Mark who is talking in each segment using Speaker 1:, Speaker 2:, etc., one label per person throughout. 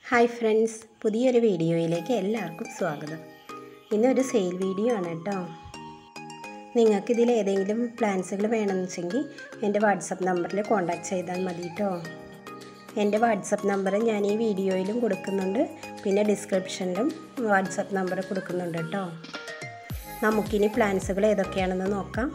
Speaker 1: hi friends പുതിയൊരു വീഡിയോയിലേക്ക് എല്ലാവർക്കും സ്വാഗതം ഇന്നൊരു സെയിൽ വീഡിയോ ആണ് കേട്ടോ നിങ്ങൾക്ക് ഇതിൽ ഏതെങ്കിലും പ്ലാൻസുകൾ വേണമെന്ന് വെച്ചെങ്കിൽ എൻ്റെ വാട്സപ്പ് നമ്പറിൽ കോൺടാക്ട് ചെയ്താൽ മതി കേട്ടോ എൻ്റെ വാട്സപ്പ് നമ്പർ ഞാൻ ഈ വീഡിയോയിലും കൊടുക്കുന്നുണ്ട് പിന്നെ ഡിസ്ക്രിപ്ഷനിലും വാട്സപ്പ് നമ്പർ കൊടുക്കുന്നുണ്ട് കേട്ടോ നമുക്കിനി പ്ലാൻസുകൾ ഏതൊക്കെയാണെന്ന് നോക്കാം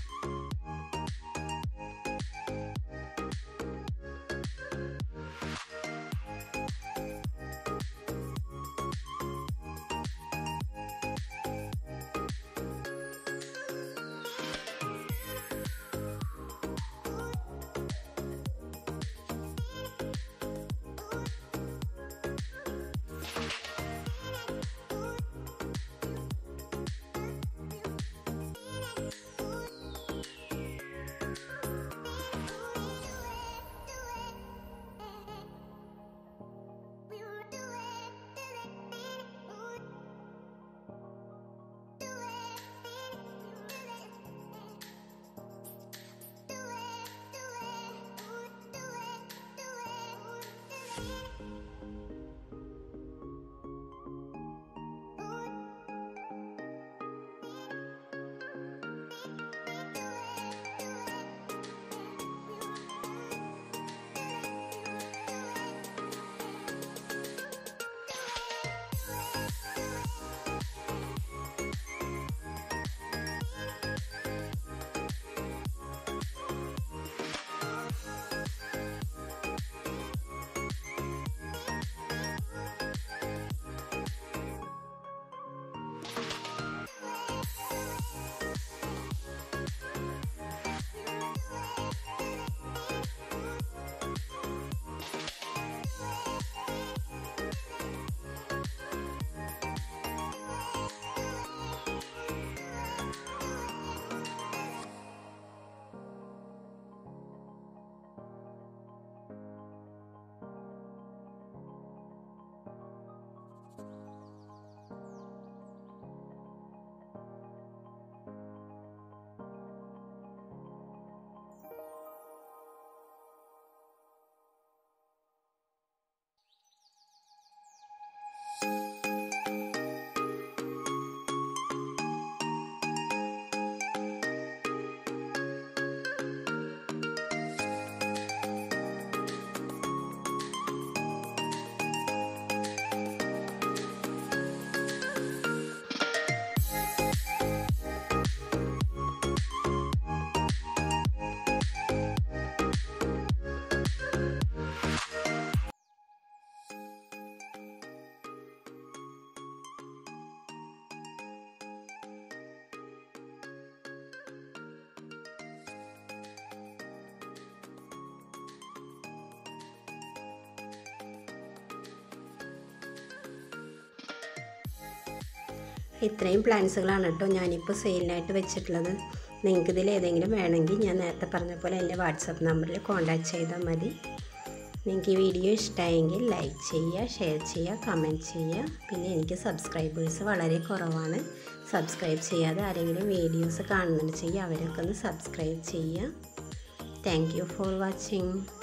Speaker 1: ഇത്രയും പ്ലാൻസുകളാണ് കേട്ടോ ഞാനിപ്പോൾ സെയിലിനായിട്ട് വെച്ചിട്ടുള്ളത് നിങ്ങൾക്ക് ഇതിൽ ഏതെങ്കിലും വേണമെങ്കിൽ ഞാൻ നേരത്തെ പറഞ്ഞ പോലെ എൻ്റെ വാട്സപ്പ് നമ്പറിൽ കോൺടാക്ട് ചെയ്താൽ മതി നിങ്ങൾക്ക് ഈ വീഡിയോ ഇഷ്ടമായെങ്കിൽ ലൈക്ക് ചെയ്യുക ഷെയർ ചെയ്യുക കമൻറ്റ് ചെയ്യുക പിന്നെ എനിക്ക് സബ്സ്ക്രൈബേഴ്സ് വളരെ കുറവാണ് സബ്സ്ക്രൈബ് ചെയ്യാതെ ആരെങ്കിലും വീഡിയോസ് കാണുന്നുണ്ട് ചെയ്യുക അവരൊക്കെ ഒന്ന് സബ്സ്ക്രൈബ് ചെയ്യുക താങ്ക് യു ഫോർ വാച്ചിങ്